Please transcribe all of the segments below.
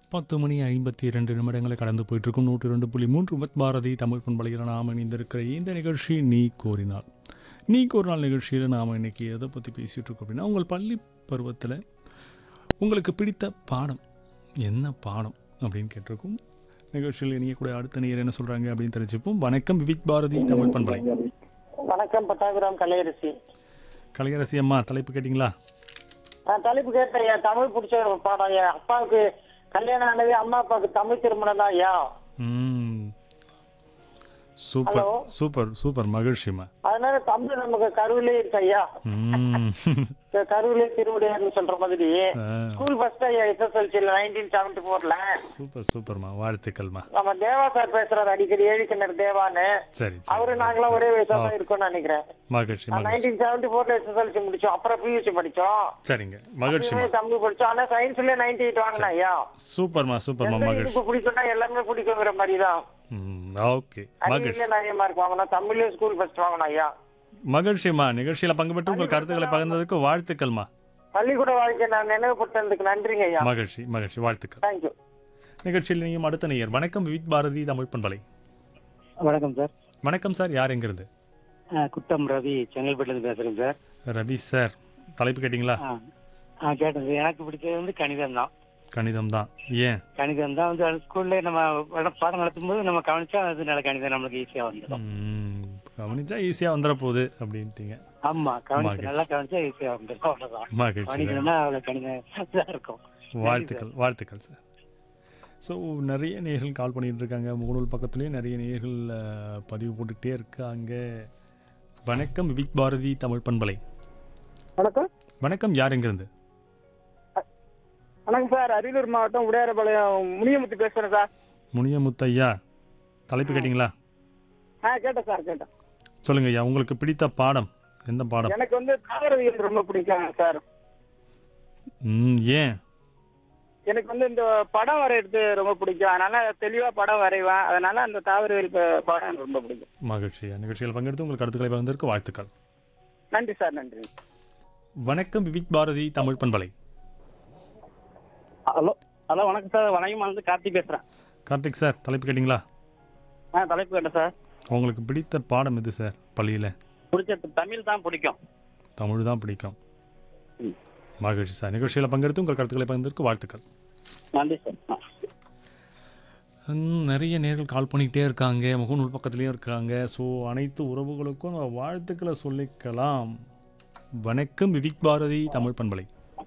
பத்து மணி ஐம்பத்தி இரண்டு நிமிடங்களை கடந்து போயிட்டுருக்கும் நூற்றி ரெண்டு புள்ளி மூன்று உமத் பாரதி தமிழ் பண்பலையில் நாம் இணைந்திருக்கிற இந்த நிகழ்ச்சி நீ கோரினாள் நீ கோரினாள் நிகழ்ச்சியில் நாம் இன்னைக்கு எதை பற்றி பேசிகிட்டு இருக்கோம் அப்படின்னா உங்கள் பள்ளி பருவத்தில் உங்களுக்கு பிடித்த பாடம் என்ன பாடம் அப்படின்னு கேட்டிருக்கோம் நிகழ்ச்சியில் இணைய கூட அடுத்த நேர் என்ன சொல்கிறாங்க அப்படின்னு தெரிஞ்சுப்போம் வணக்கம் விவிக் பாரதி தமிழ் பண்பலை வணக்கம் பட்டாபிராம் கலையரசி கலையரசி அம்மா தலைப்பு கேட்டிங்களா நான் தலைப்பு கேட்டேன் ஐயா தமிழ் பிடிச்ச ஒரு பாடம் ஐயா அப்பாவுக்கு கல்யாணம் ஆனது அம்மா அப்பாவுக்கு தமிழ் திருமணம் தான் ஐயா ம் சூப்பர் Hello. சூப்பர் சூப்பர் மகிழ்ச்சிம்மா அதனால தமிழ் நமக்கு கருவிலே இருக்கு ஐயா ம் இந்த கருவிலே திருவிடையார்னு சொல்ற மாதிரி ஆ, ஸ்கூல் ஃபர்ஸ்ட் ஐயா எஸ்எஸ்எல்சியில் நைன்டீன் செவன்டி ஃபோர்ல சூப்பர் சூப்பர்மா வாழ்த்துக்கள்மா நம்ம தேவா சார் பேசுறாரு அடிக்கடி ஏழிக்கிணர் தேவான்னு சரி அவரு சரி நாங்களாம் ஒரே வயசா தான் இருக்கோம்னு நினைக்கிறேன் மகிழ்ச்சி மகிழ்ச்சி நைன்டீன் செவன்டி ஃபோர்ல எஸ்எஸ்எல்சி முடிச்சோம் அப்புறம் பியூசி படிச்சோம் சரிங்க மகிழ்ச்சிமா தமிழ் படிச்சோம் ஆனா சயின்ஸ்ல நைன்டி எயிட் வாங்கினேன் ஐயா சூப்பர்மா சூப்பர்மா எந்த மகிழ்ச்சி இதுக்கு பிடிக்கும்னா எல்லாமே பிடிக்குங்கிற மாதிரி தான் ம் ஓகே மகிழ்ச்சி அறிவியல நிறைய மார்க் வாங்கணும் தமிழ்லயும் ஸ்கூல் ஃபர்ஸ்ட் வாங்கணும் ஐயா மகிழ்ச்சிமா நிகழ்ச்சியில் பங்கு பெற்று உங்கள் கருத்துக்களை பகிர்ந்ததுக்கு வாழ்த்துக்கள்மா பள்ளிக்கூட வாழ்க்கை நான் நினைவுபட்டதுக்கு நன்றிங்க ஐயா மகிழ்ச்சி மகிழ்ச்சி வாழ்த்துக்கள் தேங்க்யூ நிகழ்ச்சியில் நீங்கள் அடுத்த நேயர் வணக்கம் விவித் பாரதி தமிழ் பண்பலை வணக்கம் சார் வணக்கம் சார் யார் எங்கிருந்து ஆ, குட்டம் ரவி செங்கல்பட்டுலேருந்து பேசுகிறேன் சார் ரவி சார் தலைப்பு கேட்டிங்களா ஆ ஆ கேட்டேன் சார் எனக்கு பிடிச்சது வந்து கணிதம் தான் கணிதம் தான் ஏன் கணிதம் தான் வந்து அது ஸ்கூல்ல நம்ம வட- பாடம் நடத்தும் போது நம்ம கவனிச்சா அது நல்ல கணிதம் நம்மளுக்கு ஈஸியாக வந்துடும் ம், கவனிச்சா ஈஸியாக வந்துட போகுது அப்படின்ட்டீங்க ஆமா கவனிச்சு மகிழ்ச்சி. நல்லா கவனிச்சா ஈஸியாக வந்துடும் அவ்வளோதான் மகிழ்ச்சி சார் கணிதம்னா அவ்வளோ கணிதம் இதாக இருக்கும் வாழ்த்துக்கள் வாழ்த்துக்கள் சார் ஸோ நிறைய நேயர்கள் கால் பண்ணிட்டு இருக்காங்க முகநூல் பக்கத்துலேயும் நிறைய நேயர்கள் அஹ், பதிவு போட்டுக்கிட்டே இருக்காங்க வணக்கம் விவிக் பாரதி தமிழ் பண்பலை வணக்கம் வணக்கம் யார் எங்கிருந்து வணக்கம் சார் அரியலூர் மாவட்டம் உடையாரபாளையம் முனியமுத்து பேசுறேன் சார் முனியமுத்தையா தலைப்பு கேட்டிங்களா ஆ கேட்டேன் சார் கேட்டேன் சொல்லுங்க ஐயா உங்களுக்கு பிடித்த பாடம் எந்த பாடம் எனக்கு வந்து தாவரவியல் ரொம்ப பிடிக்கும் சார் ம் ஏன் எனக்கு வந்து இந்த படம் வரையறது ரொம்ப பிடிக்கும் அதனால தெளிவா படம் வரைவேன் அதனால அந்த தாவரவியல் ப- படம் எனக்கு ரொம்ப பிடிக்கும் மகிழ்ச்சியா நிகழ்ச்சியில் பங்கெடுத்து உங்கள் கருத்துக்களை பகிர்ந்ததற்கு வாழ்த்துக்கள் நன்றி சார் நன்றி வணக்கம் விவிக் பாரதி தமிழ் பண்பலை ஹலோ ஹலோ வணக்கம் சார் வணக்கம் வந்து கார்த்தி பேசுறேன் கார்த்திக் சார் தலைப்பு கேட்டிங்களா ஆ தலைப்பு கேட்டேன் சார் உங்களுக்கு பிடித்த பாடம் எது சார் பள்ளியில் பிடிச்ச தமிழ் தான் பிடிக்கும் தமிழ் தான் பிடிக்கும் ம். மகிழ்ச்சி சார் நிகழ்ச்சியில் பங்கெடுத்து உங்கள் கருத்துக்களை பகிர்ந்ததற்கு வாழ்த்துக்கள் நன்றி சார் ஆ. ம், நிறைய நேர்கள் கால் பண்ணிக்கிட்டே இருக்காங்க முகநூல் பக்கத்துலேயும் இருக்காங்க ஸோ அனைத்து உறவுகளுக்கும் நம்ம வாழ்த்துக்களை சொல்லிக்கலாம் வணக்கம் விவிக் பாரதி தமிழ் பண்பலை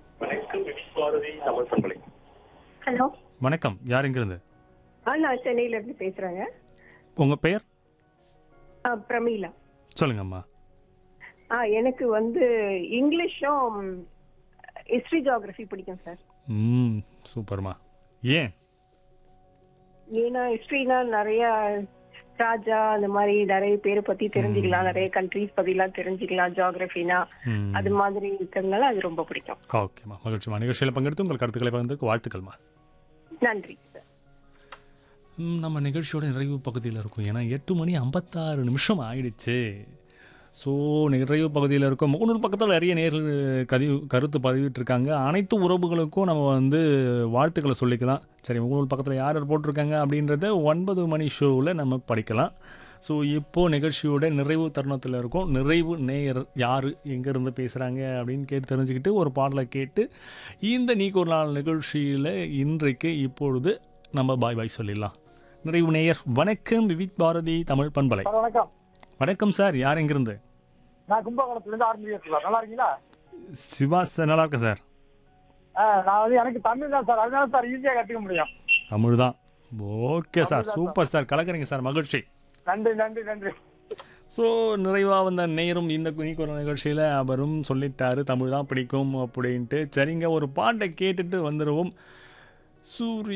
ஹலோ வணக்கம் யார் எங்கிருந்து ஆ நான் சென்னையில இருந்து பேசுறேங்க உங்கள் பெயர் ஆ, பிரமீளா சொல்லுங்கம்மா ஆ எனக்கு வந்து இங்கிலீஷும் ஹிஸ்ட்ரி ஜியாகிரஃபி பிடிக்கும் சார் ம் சூப்பர்மா ஏன் ஏன்னா ஹிஸ்ட்ரினா நிறைய ராஜா அந்த மாதிரி நிறைய பேரை பத்தி தெரிஞ்சுக்கலாம் நிறைய கண்ட்ரிஸ் பத்திலாம் தெரிஞ்சுக்கலாம் ஜியாகிரஃபினா ம் அது மாதிரி இருக்கிறதுனால அது ரொம்ப பிடிக்கும் ஓகேம்மா மகிழ்ச்சிமா நிகழ்ச்சியில் பங்கெடுத்து உங்கள் கருத்துக்களை பகிர்ந்ததற்கு வாழ்த்துக்கள்மா நன்றி சார் ம், நம்ம நிகழ்ச்சியோட நிறைவு பகுதியில் இருக்கும் ஏன்னா எட்டு மணி ஐம்பத்தாறு நிமிஷம் ஆயிடுச்சு ஸோ நிறைவு பகுதியில் இருக்கும் முகநூல் பக்கத்தில் நிறைய நேர்கள் கதிவு கருத்து பதிவிட்டிருக்காங்க அனைத்து உறவுகளுக்கும் நம்ம வந்து வாழ்த்துக்களை சொல்லிக்கலாம் சரி முகநூல் பக்கத்தில் யார் யார் போட்டிருக்காங்க அப்படின்றத ஒன்பது மணி ஷோவில் நம்ம படிக்கலாம் ஸோ இப்போது நிகழ்ச்சியோட நிறைவு தருணத்தில் இருக்கும் நிறைவு நேயர் யார் எங்கேருந்து பேசுகிறாங்க அப்படின்னு கேட்டு தெரிஞ்சுக்கிட்டு ஒரு பாடலை கேட்டு இந்த நீக்கு ஒரு நாள் நிகழ்ச்சியில் இன்றைக்கு இப்பொழுது நம்ம பாய் பாய் சொல்லிடலாம் நிறைவு நேயர் வணக்கம் விவித் பாரதி தமிழ் பண்பலை சார் வணக்கம் வணக்கம் சார் யார் எங்கிருந்து நான் கும்பகோணத்துல இருந்து ஆரம்பிக்கிறேன் சார் நல்லா இருக்கீங்களா சிவா சார் நல்லா இருக்கேன் சார் ஆ, நான் வந்து எனக்கு தமிழ் தான் சார் அதனால சார் ஈஸியா கத்துக்க முடியும் தமிழ் தான் ஓகே சார் சூப்பர் சார் கலக்குறீங்க சார் மகிழ்ச்சி நன்றி நன்றி நன்றி ஸோ நிறைவாக வந்த நேரும் இந்த குனிக்குற நிகழ்ச்சியில் அவரும் சொல்லிட்டாரு தமிழ் தான் பிடிக்கும் அப்படின்ட்டு சரிங்க ஒரு பாட்டை கேட்டுட்டு வந்துடுவோம் சூரிய